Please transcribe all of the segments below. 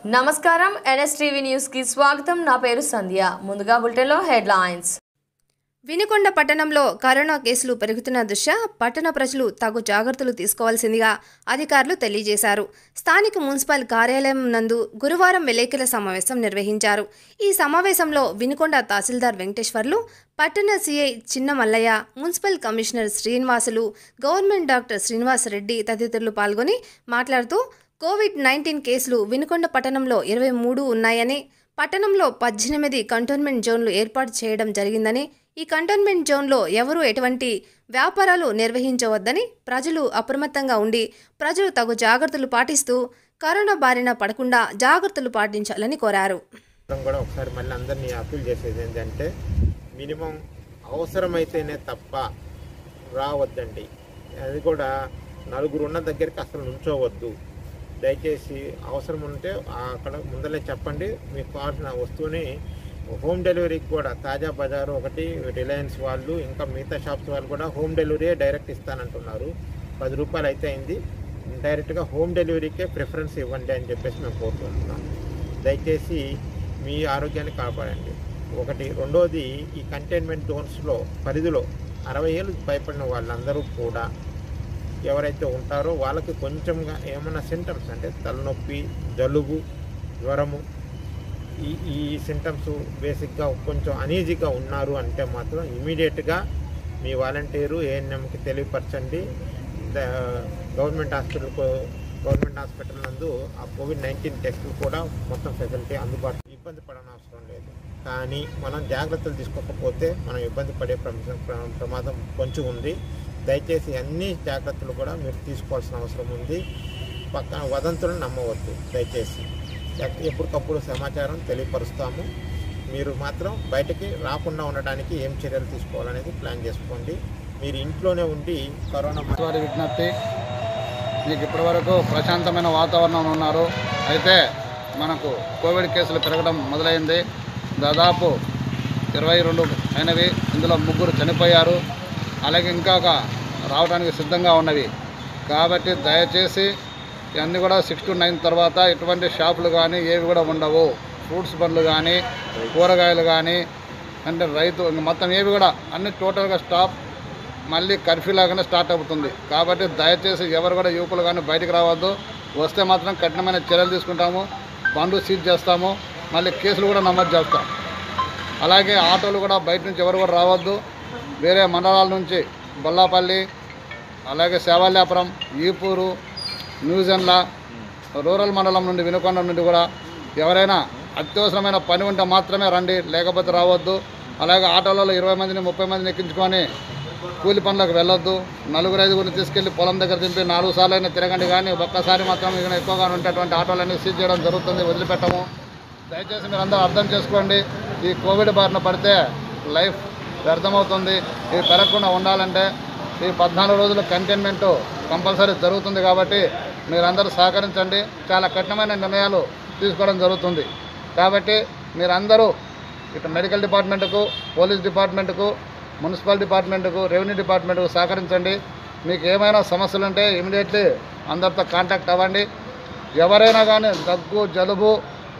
నమస్కారం NSTV news కి స్వాగతం నా పేరు సంధ్య ముందుగా బులెటిన్లో హెడ్లైన్స్ వినుకొండ పట్టణంలో కరోనా కేసులు పెరుగుతున్న దృష్ట్యా పట్టణ ప్రజలు తగు జాగ్రత్తలు తీసుకోవాల్సిందిగా అధికారులు తెలియజేశారు స్థానిక మున్సిపల్ కార్యాలయం నందు గురువారం విలేకరుల సమావేశం నిర్వహించారు ఈ సమావేశంలో వినుకొండ తహసీల్దార్ వెంకటేశ్వర్లు పట్టణ CI Chinna Mallaiah municipal commissioner Srinivasulu government doctor Srinivasareddy తదితరులు పాల్గొని మాట్లాడుతూ కోవిడ్ నైన్టీన్ కేసులు వినుకొండ పట్టణంలో ఇరవై మూడు ఉన్నాయని పట్టణంలో పద్దెనిమిది కంటోన్మెంట్ జోన్లు ఏర్పాటు చేయడం జరిగిందని ఈ కంటోన్మెంట్ జోన్లో ఎవరూ ఎటువంటి వ్యాపారాలు నిర్వహించవద్దని ప్రజలు అప్రమత్తంగా ఉండి ప్రజలు తగు జాగ్రత్తలు పాటిస్తూ కరోనా బారిన పడకుండా జాగ్రత్తలు పాటించాలని కోరారు మనం కూడా ఒకసారి మళ్ళీ అందరినీ అప్పీల్ చేసేది ఏంటంటే మినిమం అవసరమైతేనే తప్ప రావద్దండి అది కూడా నలుగురు ఉన్న దగ్గరికి అసలు నుంచోవద్దు దయచేసి అవసరం ఉంటే అక్కడ ముందలే చెప్పండి మీకు కావాల్సిన వస్తువుని హోమ్ డెలివరీకి కూడా తాజా బజారు ఒకటి రిలయన్స్ వాళ్ళు ఇంకా మిగతా షాప్స్ వాళ్ళు కూడా హోమ్ డెలివరీ డైరెక్ట్ ఇస్తానంటున్నారు పది రూపాయలు అయితే అయింది డైరెక్ట్గా హోమ్ డెలివరీకే ప్రిఫరెన్స్ ఇవ్వండి అని చెప్పేసి మేము కోరుకుంటున్నాం దయచేసి మీ ఆరోగ్యాన్ని కాపాడండి ఒకటి రెండోది ఈ కంటైన్మెంట్ జోన్స్లో పరిధిలో అరవై ఏళ్ళు భయపడిన వాళ్ళందరూ కూడా ఎవరైతే ఉంటారో వాళ్ళకి కొంచెంగా ఏమైనా సింటమ్స్ అంటే తలనొప్పి జలుబు జ్వరము ఈ ఈ సింటమ్స్ బేసిక్గా కొంచెం అనీజీగా ఉన్నారు అంటే మాత్రం ఇమీడియట్గా మీ వాలంటీరు ఏఎన్ఎంకి తెలియపరచండి the- government hospital government hospital నందు ఆ కోవిడ్ నైన్టీన్ టెస్టులు కూడా మొత్తం ఫెసిలిటీ అందుబాటులో ఇబ్బంది పడనవసరం అవసరం లేదు కానీ మనం జాగ్రత్తలు తీసుకోకపోతే మనం ఇబ్బంది పడే ప్రమాదం ప్ర- ప్రమాదం కొంచెం ఉంది దయచేసి అన్ని జాగ్రత్తలు కూడా మీరు తీసుకోవాల్సిన అవసరం ఉంది పక్కన వదంతులను నమ్మవద్దు దయచేసి ఎక్- ఎప్పటికప్పుడు సమాచారం తెలియపరుస్తాము మీరు మాత్రం బయటకి రాకుండా ఉండడానికి ఏం చర్యలు తీసుకోవాలనేది ప్లాన్ చేసుకోండి మీరు ఇంట్లోనే ఉండి కరోనా మ- వారి విజ్ఞప్తి మీకు ఇప్పటివరకు ప్రశాంతమైన వాతావరణంలో ఉన్నారు అయితే మనకు కోవిడ్ కేసులు పెరగడం మొదలైంది దాదాపు ఇరవై రెండు అయినవి ఇందులో ముగ్గురు చనిపోయారు అలాగే ఇంకా ఒక రావడానికి సిద్ధంగా ఉన్నవి కాబట్టి దయచేసి ఇవన్నీ కూడా సిక్స్ టు నైన్ తర్వాత ఎటువంటి షాపులు కానీ ఏవి కూడా ఉండవు ఫ్రూట్స్ బండ్లు కానీ కూరగాయలు కానీ అంటే రైతు ఇంక మొత్తం ఏవి కూడా అన్ని టోటల్గా స్టాప్ మళ్ళీ కర్ఫ్యూ లాగానే స్టార్ట్ అవుతుంది కాబట్టి దయచేసి ఎవరు కూడా యువకులు కానీ బయటికి రావద్దు వస్తే మాత్రం కఠినమైన చర్యలు తీసుకుంటాము బండ్లు సీజ్ చేస్తాము మళ్ళీ కేసులు కూడా నమోదు చేస్తాం అలాగే ఆటోలు కూడా బయట నుంచి ఎవరు కూడా రావద్దు వేరే మండలాల నుంచి బొల్లాపల్లి అలాగే సేవాల్యాపురం ఈపూరు న్యూజెన్ల రూరల్ మండలం నుండి వినుకొండ నుండి కూడా ఎవరైనా అత్యవసరమైన పని ఉంటే మాత్రమే రండి లేకపోతే రావద్దు అలాగే ఆటోలలో ఇరవై మందిని ముప్పై మందిని ఎక్కించుకొని కూలి పనులకు వెళ్ళొద్దు నలుగురు ఐదుగురిని తీసుకెళ్లి పొలం దగ్గర దింపి నాలుగు సార్లు అయినా తిరగండి కానీ ఒక్కసారి మాత్రం ఇక్కడ ఎక్కువగా ఉండేటువంటి ఆటోలన్నీ సీజ్ చేయడం జరుగుతుంది వదిలిపెట్టము దయచేసి మీరు అందరూ అర్థం చేసుకోండి ఈ కోవిడ్ బారిన పడితే లైఫ్ వ్యర్థమవుతుంది ఇది పెరగకుండా ఉండాలంటే ఈ పద్నాలుగు రోజుల కంటైన్మెంట్ కంపల్సరీ జరుగుతుంది కాబట్టి మీరందరూ సహకరించండి చాలా కఠినమైన నిర్ణయాలు తీసుకోవడం జరుగుతుంది కాబట్టి మీరందరూ ఇటు మెడికల్ డిపార్ట్మెంట్కు పోలీస్ డిపార్ట్మెంట్కు మున్సిపల్ డిపార్ట్మెంట్కు రెవెన్యూ డిపార్ట్మెంట్కు సహకరించండి మీకు ఏమైనా సమస్యలు ఉంటే ఇమీడియట్లీ అందరితో కాంటాక్ట్ అవ్వండి ఎవరైనా కానీ దగ్గు జలుబు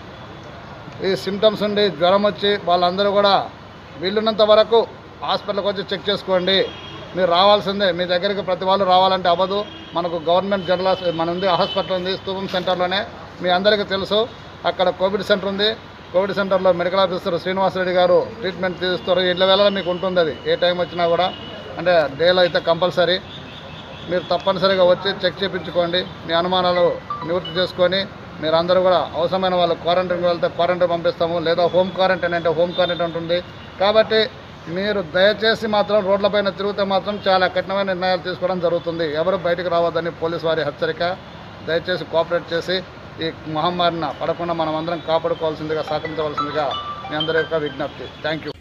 ఈ సిమ్టమ్స్ ఉండి జ్వరం వచ్చి వాళ్ళందరూ కూడా వీళ్ళున్నంత వరకు హాస్పిటల్కి వచ్చి చెక్ చేసుకోండి మీరు రావాల్సిందే మీ దగ్గరికి ప్రతి వాళ్ళు రావాలంటే అవ్వదు మనకు గవర్నమెంట్ జనరల్ హాస్ప- మన ఉంది హాస్పిటల్ ఉంది స్తూపం సెంటర్లోనే మీ అందరికీ తెలుసు అక్కడ కోవిడ్ సెంటర్ ఉంది కోవిడ్ సెంటర్లో మెడికల్ ఆఫీసర్ శ్రీనివాసరెడ్డి గారు ట్రీట్మెంట్ తీస్తారు ఇళ్ళ వేళ మీకు ఉంటుంది అది ఏ టైం వచ్చినా కూడా అంటే డేలో అయితే కంపల్సరీ మీరు తప్పనిసరిగా వచ్చి చెక్ చేయించుకోండి మీ అనుమానాలు నివృత్తి చేసుకొని మీరు అందరూ కూడా అవసరమైన వాళ్ళు క్వారంటైన్కి వెళ్తే క్వారంటైన్ పంపిస్తాము లేదా హోమ్ క్వారంటైన్ అంటే హోమ్ క్వారంటైన్ ఉంటుంది కాబట్టి మీరు దయచేసి మాత్రం రోడ్లపైన తిరిగితే మాత్రం చాలా కఠినమైన నిర్ణయాలు తీసుకోవడం జరుగుతుంది ఎవరు బయటికి రావద్దని పోలీసు వారి హెచ్చరిక దయచేసి కోఆపరేట్ చేసి ఈ మహమ్మారిన పడకుండా మనం అందరం కాపాడుకోవాల్సిందిగా సహకరించవలసిందిగా మీ అందరి యొక్క విజ్ఞప్తి థ్యాంక్ యూ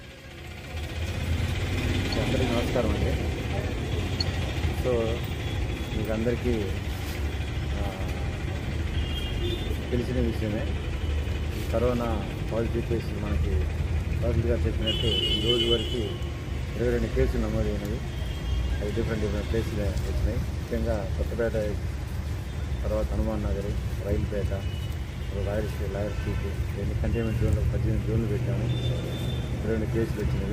అందరికీ నమస్కారం అండి సో మీకు అందరికీ ఆ, తెలిసిన విషయమే ఈ కరోనా పాజిటివ్ కేసులు మనకి డాక్టర్ గారు చెప్పినట్టు ఈ రోజు వరకు ఇరవై రెండు కేసులు నమోదైనవి అవి డిఫరెంట్ డిఫరెంట్ ప్లేసులు వచ్చినాయి ముఖ్యంగా కొత్తపేట తర్వాత హనుమాన్ నగరి రైల్పేట ఒక లాయర్ లాయర్ సీట్ ఇవన్నీ కంటైన్మెంట్ జోన్లో పద్దెనిమిది జోన్లు పెట్టాము ఇరవై రెండు కేసులు వచ్చినవి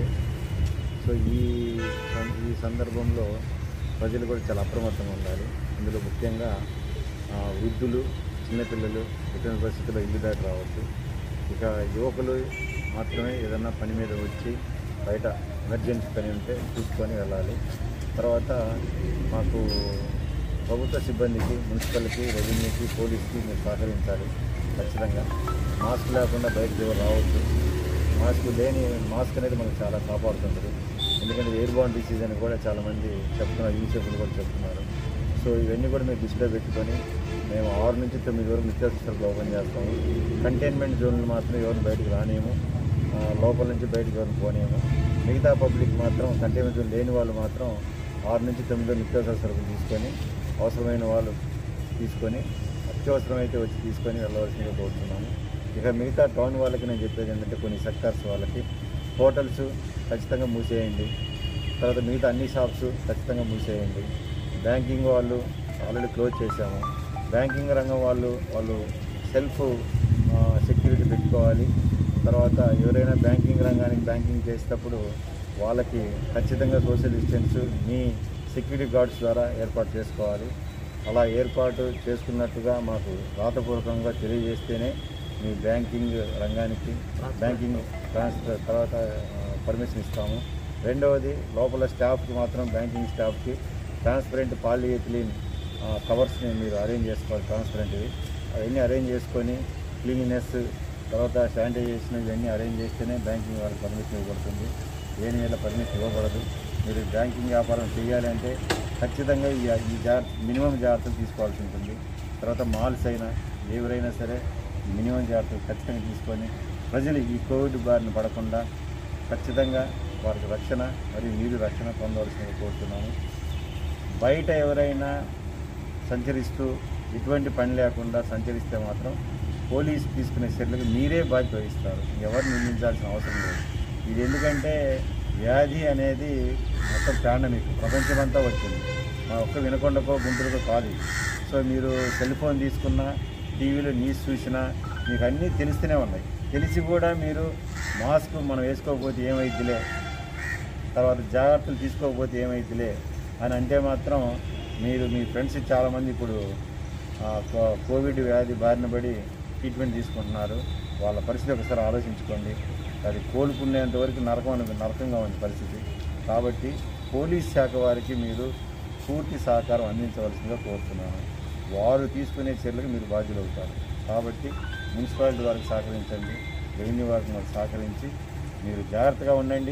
సో ఈ సం- ఈ సందర్భంలో ప్రజలు కూడా చాలా అప్రమత్తంగా ఉండాలి ఇందులో ముఖ్యంగా ఆ, వృద్ధులు చిన్నపిల్లలు ఎటువంటి పరిస్థితుల్లో ఇల్లు దాటి రావచ్చు ఇక యువకులు మాత్రమే ఏదన్నా పని మీద వచ్చి బయట ఎమర్జెన్సీ పని ఉంటే చూసుకొని వెళ్ళాలి తర్వాత మాకు ప్రభుత్వ సిబ్బందికి మున్సిపల్కి రెవెన్యూకి పోలీస్కి మీరు సహకరించాలి ఖచ్చితంగా మాస్క్ లేకుండా బయటకు ఎవరు రావద్దు మాస్క్ లేని మాస్క్ అనేది మనకు చాలా కాపాడుతుంటుంది ఎందుకంటే ఎయిర్ బాన్ డిసీజ్ అని కూడా చాలామంది చెప్తున్నారు యూనిసెఫ్లు కూడా చెప్తున్నారు సో ఇవన్నీ కూడా మీరు దృష్టిలో పెట్టుకొని మేము ఆరు నుంచి తొమ్మిది వరకు నిత్యావసర సరుకులు ఓపెన్ చేస్తాము కంటైన్మెంట్ జోన్లు మాత్రం ఎవరిని బయటకు రానియము ఆ, లోపల నుంచి బయటకు ఎవరిని పోనీయము మిగతా పబ్లిక్ మాత్రం కంటైన్మెంట్ జోన్ లేని వాళ్ళు మాత్రం ఆరు నుంచి తొమ్మిది వరకు నిత్యావసర సరుకులు తీసుకొని అవసరమైన వాళ్ళు తీసుకొని అత్యవసరం అయితే వచ్చి తీసుకొని వెళ్ళవలసిందిగా కోరుతున్నాము ఇక మిగతా టౌన్ వాళ్ళకి నేను చెప్పేది ఏంటంటే కొన్ని సెక్టార్స్ వాళ్ళకి హోటల్స్ ఖచ్చితంగా మూసేయండి తర్వాత మిగతా అన్ని షాప్స్ ఖచ్చితంగా మూసేయండి బ్యాంకింగ్ వాళ్ళు ఆల్రెడీ క్లోజ్ చేశాము బ్యాంకింగ్ రంగం వాళ్ళు వాళ్ళు సెల్ఫ్ సెక్యూరిటీ పెట్టుకోవాలి తర్వాత ఎవరైనా బ్యాంకింగ్ రంగానికి బ్యాంకింగ్ చేసేటప్పుడు వాళ్ళకి ఖచ్చితంగా సోషల్ డిస్టెన్స్ మీ సెక్యూరిటీ గార్డ్స్ ద్వారా ఏర్పాటు చేసుకోవాలి అలా ఏర్పాటు చేసుకున్నట్టుగా మాకు రాతపూర్వకంగా తెలియజేస్తేనే మీ బ్యాంకింగ్ రంగానికి బ్యాంకింగ్ ట్రాన్స్ఫర్ తర్వాత పర్మిషన్ ఇస్తాము రెండవది లోపల స్టాఫ్కి మాత్రం బ్యాంకింగ్ స్టాఫ్కి ట్రాన్స్పరెంట్ పాలిఎథిలిన్ కవర్స్ని మీరు అరేంజ్ చేసుకోవాలి ట్రాన్స్పరెంట్వి అవన్నీ అరేంజ్ చేసుకొని క్లీనినెస్ తర్వాత శానిటైజేషన్ ఇవన్నీ అరేంజ్ చేస్తేనే బ్యాంకింగ్ వాళ్ళకి పర్మిషన్ ఇవ్వబడుతుంది లేని వేళ పర్మిషన్ ఇవ్వబడదు మీరు బ్యాంకింగ్ వ్యాపారం చేయాలి అంటే ఖచ్చితంగా ఈ ఈ జాగ్రత్త మినిమం జాగ్రత్తలు తీసుకోవాల్సి ఉంటుంది తర్వాత మాల్స్ అయినా ఎవరైనా సరే ఈ మినిమం జాగ్రత్తలు ఖచ్చితంగా తీసుకొని ప్రజలు ఈ కోవిడ్ బారిన పడకుండా ఖచ్చితంగా వారికి రక్షణ మరియు మీరు రక్షణ పొందవలసిందిగా కోరుతున్నాము బయట ఎవరైనా సంచరిస్తూ ఎటువంటి పని లేకుండా సంచరిస్తే మాత్రం పోలీసు తీసుకునే చర్యలకు మీరే బాధ్యత వహిస్తారు ఎవరు నిందించాల్సిన అవసరం లేదు ఇది ఎందుకంటే వ్యాధి అనేది మొత్తం పాండమిక్ ప్రపంచమంతా వచ్చింది మా ఒక్క వినకొండకో గుంటూరుకో కాదు ఇది. సో మీరు సెల్ ఫోన్ తీసుకున్నా టీవీలో న్యూస్ చూసినా మీకు అన్నీ తెలుస్తూనే ఉన్నాయి తెలిసి కూడా మీరు మాస్క్ మనం వేసుకోకపోతే ఏమైద్దిలే తర్వాత జాగ్రత్తలు తీసుకోకపోతే ఏమైద్దిలే అని అంటే మాత్రం మీరు మీ ఫ్రెండ్స్ చాలామంది ఇప్పుడు ఆ, కో- కోవిడ్ వ్యాధి బారిన పడి ట్రీట్మెంట్ తీసుకుంటున్నారు వాళ్ళ పరిస్థితి ఒకసారి ఆలోచించుకోండి అది కోలుకునేంత వరకు నరకం అనే నరకంగా ఉంది పరిస్థితి కాబట్టి పోలీస్ శాఖ వారికి మీరు పూర్తి సహకారం అందించవలసిందిగా కోరుతున్నాను వారు తీసుకునే చర్యలకు మీరు బాధ్యులు అవుతారు కాబట్టి మున్సిపాలిటీ వారికి సహకరించండి రెవెన్యూ వారికి మాకు సహకరించి మీరు జాగ్రత్తగా ఉండండి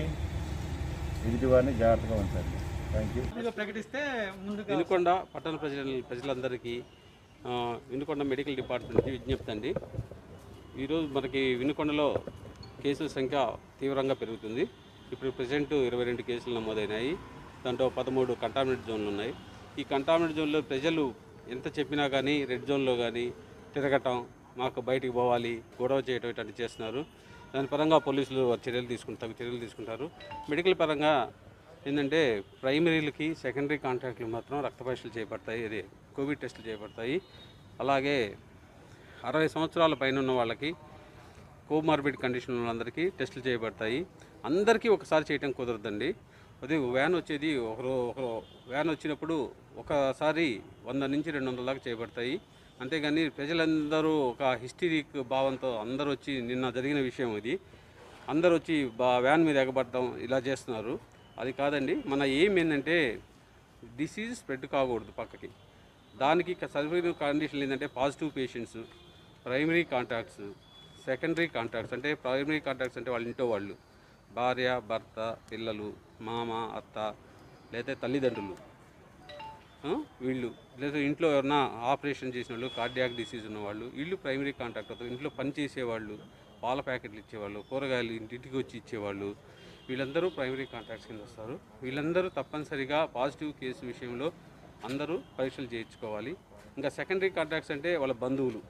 ఎదుటి వారిని జాగ్రత్తగా ఉంచండి థ్యాంక్ యూ ప్రకటిస్తే ముందుగా వినుకొండ పట్టణ ప్రజల ప్రజలందరికీ ఆ, వినుకొండ మెడికల్ డిపార్ట్మెంట్కి విజ్ఞప్తి అండి ఈరోజు మనకి వినుకొండలో కేసుల సంఖ్య తీవ్రంగా పెరుగుతుంది ఇప్పుడు ప్రజెంట్ ఇరవై రెండు కేసులు నమోదైనాయి దాంట్లో పదమూడు కంటామినేట్ జోన్లు ఉన్నాయి ఈ కంటామినేట్ జోన్లో ప్రజలు ఎంత చెప్పినా కానీ రెడ్ జోన్లో కానీ తిరగటం మాకు బయటికి పోవాలి గొడవ చేయటం ఇట్లాంటివి చేస్తున్నారు దాని పరంగా పోలీసులు చర్యలు తీసుకుంటారు తగు చర్యలు తీసుకుంటారు మెడికల్ పరంగా ఏంటంటే ప్రైమరీలకి సెకండరీ కాంట్రాక్ట్లు మాత్రం రక్త పరీక్షలు చేపడతాయి అదే కోవిడ్ టెస్టులు చేపడతాయి అలాగే అరవై సంవత్సరాల పైన ఉన్న వాళ్ళకి కోమార్బిడ్ కండిషన్ ఉన్న వాళ్ళందరికీ టెస్టులు చేయబడతాయి అందరికీ ఒకసారి చేయటం కుదరదండి అదే వ్యాన్ వచ్చేది ఒకరో ఒకరో వ్యాన్ వచ్చినప్పుడు ఒకసారి వంద నుంచి రెండు వందల దాకా చేయబడతాయి అంతేగాని ప్రజలందరూ ఒక హిస్టరిక్ భావంతో అందరూ వచ్చి నిన్న జరిగిన విషయం ఇది అందరూ వచ్చి బా వ్యాన్ మీద ఎగబడడం ఇలా చేస్తున్నారు అది కాదండి మన ఏం ఏంటంటే డిసీజ్ స్ప్రెడ్ కాకూడదు పక్కకి దానికి సర్వీర్ కండిషన్ ఏంటంటే positive patients primary contacts secondary contacts అంటే ప్రైమరీ కాంటాక్ట్స్ అంటే వాళ్ళ ఇంట్లో వాళ్ళు భార్య భర్త పిల్లలు మామ అత్త లేదా తల్లిదండ్రులు ఆ, వీళ్ళు లేదా ఇంట్లో ఎవరన్నా ఆపరేషన్ చేసిన వాళ్ళు కార్డియాక్ డిసీజ్ ఉన్నవాళ్ళు వీళ్ళు ప్రైమరీ కాంటాక్ట్ అవుతారు ఇంట్లో పని చేసేవాళ్ళు పాల ప్యాకెట్లు ఇచ్చేవాళ్ళు కూరగాయలు ఇంటింటికి వచ్చి ఇచ్చేవాళ్ళు వీళ్ళందరూ ప్రైమరీ కాంటాక్ట్స్ కింద వస్తారు వీళ్ళందరూ తప్పనిసరిగా పాజిటివ్ కేసు విషయంలో అందరూ పరీక్షలు చేయించుకోవాలి ఇంకా సెకండరీ కాంటాక్ట్స్ అంటే వాళ్ళ బంధువులు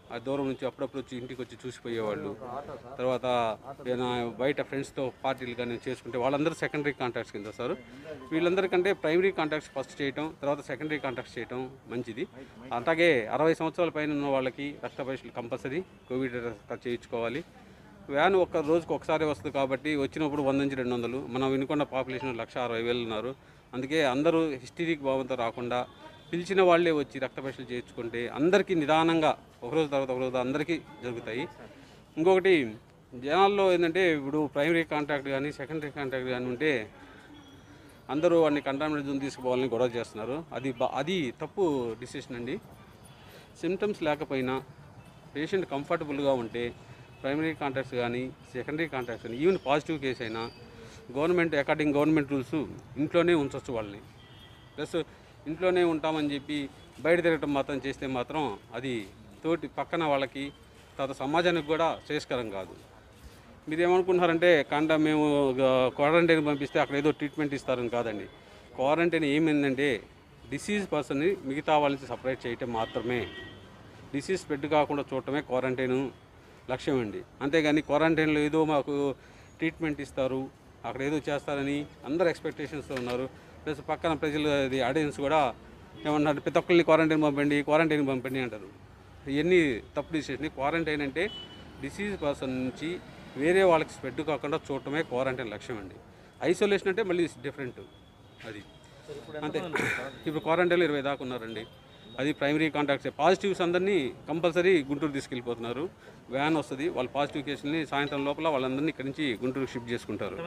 ఆ దూరం నుంచి అప్పుడప్పుడు వచ్చి ఇంటికి వచ్చి చూసిపోయేవాళ్ళు తర్వాత ఏదైనా బయట ఫ్రెండ్స్తో పార్టీలు కానీ చేసుకుంటే వాళ్ళందరూ సెకండరీ కాంటాక్ట్స్ కింద వస్తారు వీళ్ళందరికంటే ప్రైమరీ కాంటాక్ట్స్ ఫస్ట్ చేయటం తర్వాత సెకండరీ కాంటాక్ట్స్ చేయటం మంచిది అలాగే అరవై సంవత్సరాల పైన ఉన్న వాళ్ళకి రక్త పరీక్షలు కంపల్సరీ కోవిడ్ రక్త చేయించుకోవాలి వ్యాన్ ఒక్క రోజుకి ఒకసారి వస్తుంది కాబట్టి వచ్చినప్పుడు వంద నుంచి రెండు వందలు మనం వినుకొండ పాపులేషన్ లక్ష అరవై వేలు ఉన్నారు అందుకే అందరూ హిస్టరీకి భావంతో రాకుండా పిలిచిన వాళ్ళే వచ్చి రక్త పరీక్షలు చేయించుకుంటే అందరికీ నిదానంగా ఒకరోజు తర్వాత ఒకరోజు అందరికీ జరుగుతాయి ఇంకొకటి జనాల్లో ఏంటంటే ఇప్పుడు ప్రైమరీ కాంటాక్ట్ కానీ సెకండరీ కాంటాక్ట్ కానీ ఉంటే అందరూ వాడిని కంటామినేట్ జోన్ తీసుకుపోవాలని గొడవ చేస్తున్నారు అది బా అది తప్పు డిసిషన్ అండి సిమ్టమ్స్ లేకపోయినా పేషెంట్ కంఫర్టబుల్గా ఉంటే ప్రైమరీ కాంటాక్ట్స్ కానీ సెకండరీ కాంటాక్ట్స్ కానీ ఈవెన్ పాజిటివ్ కేసు అయినా గవర్నమెంట్ అకార్డింగ్ గవర్నమెంట్ రూల్స్ ఇంట్లోనే ఉంచవచ్చు వాళ్ళని ప్లస్ ఇంట్లోనే ఉంటామని చెప్పి బయట తిరగటం మాత్రం చేస్తే మాత్రం అది తోటి పక్కన వాళ్ళకి తర్వాత సమాజానికి కూడా శ్రేయస్కరం కాదు మీరు ఏమనుకుంటున్నారంటే కాండ మేము క్వారంటైన్ పంపిస్తే అక్కడ ఏదో ట్రీట్మెంట్ ఇస్తారని కాదండి క్వారంటైన్ ఏమైందంటే డిసీజ్ పర్సన్ని మిగతా వాళ్ళ నుంచి సపరేట్ చేయటం మాత్రమే డిసీజ్ స్ప్రెడ్ కాకుండా చూడటమే క్వారంటైన్ లక్ష్యం అండి అంతేగాని క్వారంటైన్లో ఏదో మాకు ట్రీట్మెంట్ ఇస్తారు అక్కడ ఏదో చేస్తారని అందరు ఎక్స్పెక్టేషన్స్తో ఉన్నారు ప్లస్ పక్కన ప్రజలు అది ఆడియన్స్ కూడా ఏమన్నారు ప్రతి ఒక్కరిని క్వారంటైన్ పంపండి క్వారంటైన్ పంపండి అంటారు ఇవన్నీ తప్పు డిసిషన్ క్వారంటైన్ అంటే డిసీజ్ పర్సన్ నుంచి వేరే వాళ్ళకి స్ప్రెడ్ కాకుండా చూడటమే క్వారంటైన్ లక్ష్యం అండి ఐసోలేషన్ అంటే మళ్ళీ డిఫరెంట్ అది అంతే ఇప్పుడు క్వారంటైన్లో ఇరవై దాకా ఉన్నారండి అది ప్రైమరీ కాంటాక్ట్స్ పాజిటివ్స్ అందరినీ కంపల్సరీ గుంటూరు తీసుకెళ్ళిపోతున్నారు వ్యాన్ వస్తుంది వాళ్ళ పాజిటివ్ కేసుల్ని సాయంత్రం లోపల వాళ్ళందరినీ ఇక్కడి నుంచి గుంటూరు షిఫ్ట్ చేసుకుంటారు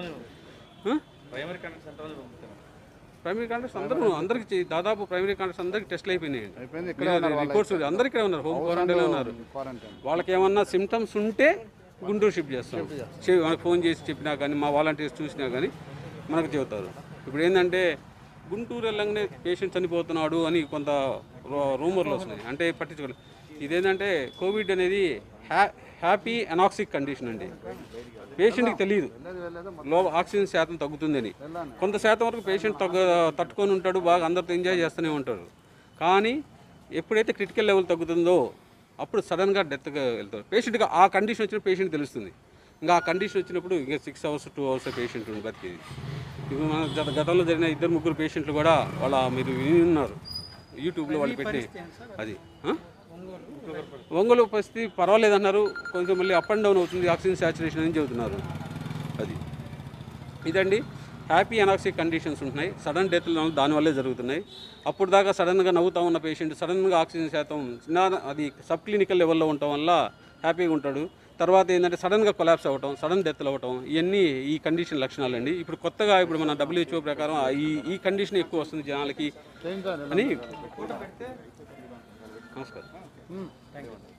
ప్రైమరీ కాంటాక్ట్స్ అందరూ అందరికి చే- దాదాపు ప్రైమరీ కాంటాక్ట్స్ అందరికి టెస్ట్లు అయిపోయినాయి అయిపోయింది ఇక్కడే ఉన్నారు వాళ్ళు రిపోర్ట్స్ అందరు ఇక్కడే ఉన్నారు హోమ్ క్వారంటైన్లో ఉన్నారు క్వారంటైన్ వాళ్ళకి ఏమన్నా సిమ్టమ్స్ ఉంటే గుంటూరు షిఫ్ట్ చేస్తాం చె- మనకు ఫోన్ చేసి చెప్పినా కానీ మా వాలంటీర్స్ చూసినా కానీ మనకు చెబుతారు ఇప్పుడు ఏంటంటే గుంటూరు వెళ్ళంగానే పేషెంట్ చనిపోతున్నాడు అని కొంత రూ- రూమర్లు వస్తున్నాయి అంటే పట్టించుకోలేదు ఇదేంటంటే కోవిడ్ అనేది హ్యా హ్యాపీ అనాక్సిక్ కండిషన్ అండి పేషెంట్కి తెలియదు లో ఆక్సిజన్ శాతం తగ్గుతుందని కొంత శాతం వరకు పేషెంట్ తగ్గ తట్టుకొని ఉంటాడు బాగా అందరితో ఎంజాయ్ చేస్తూనే ఉంటారు కానీ ఎప్పుడైతే క్రిటికల్ లెవెల్ తగ్గుతుందో అప్పుడు సడన్గా డెత్గా వెళ్తారు పేషెంట్గా ఆ కండిషన్ వచ్చిన పేషెంట్ తెలుస్తుంది ఇంకా ఆ కండిషన్ వచ్చినప్పుడు ఇంకా six hours two hours patient బతికేది ఇప్పుడు మన గత గతంలో జరిగిన ఇద్దరు ముగ్గురు పేషెంట్లు కూడా వాళ్ళ మీరు విని ఉన్నారు యూట్యూబ్లో వాళ్ళు పెట్టి అది ఆ? ఒంగోలు పరిస్థితి పర్వాలేదు అన్నారు కొంచెం మళ్ళీ అప్ అండ్ డౌన్ అవుతుంది ఆక్సిజన్ సాచురేషన్ అని చెబుతున్నారు అది ఇదండి హ్యాపీ అనాక్సిక్ కండిషన్స్ ఉంటున్నాయి సడన్ డెత్లు దానివల్లే జరుగుతున్నాయి అప్పుడు దాకా సడన్గా నవ్వుతూ ఉన్న పేషెంట్ సడన్గా ఆక్సిజన్ శాతం చిన్న అది సబ్ క్లినికల్ లెవెల్లో ఉండటం వల్ల హ్యాపీగా ఉంటాడు తర్వాత ఏంటంటే సడన్గా కొలాప్స్ అవ్వటం సడన్ డెత్లు అవ్వటం ఇవన్నీ ఈ కండిషన్ లక్షణాలండి ఇప్పుడు కొత్తగా ఇప్పుడు మన డబ్ల్యూహెచ్ఓ ప్రకారం ఆ ఈ ఈ కండిషన్ ఎక్కువ వస్తుంది జనాలకి అని నమస్కారం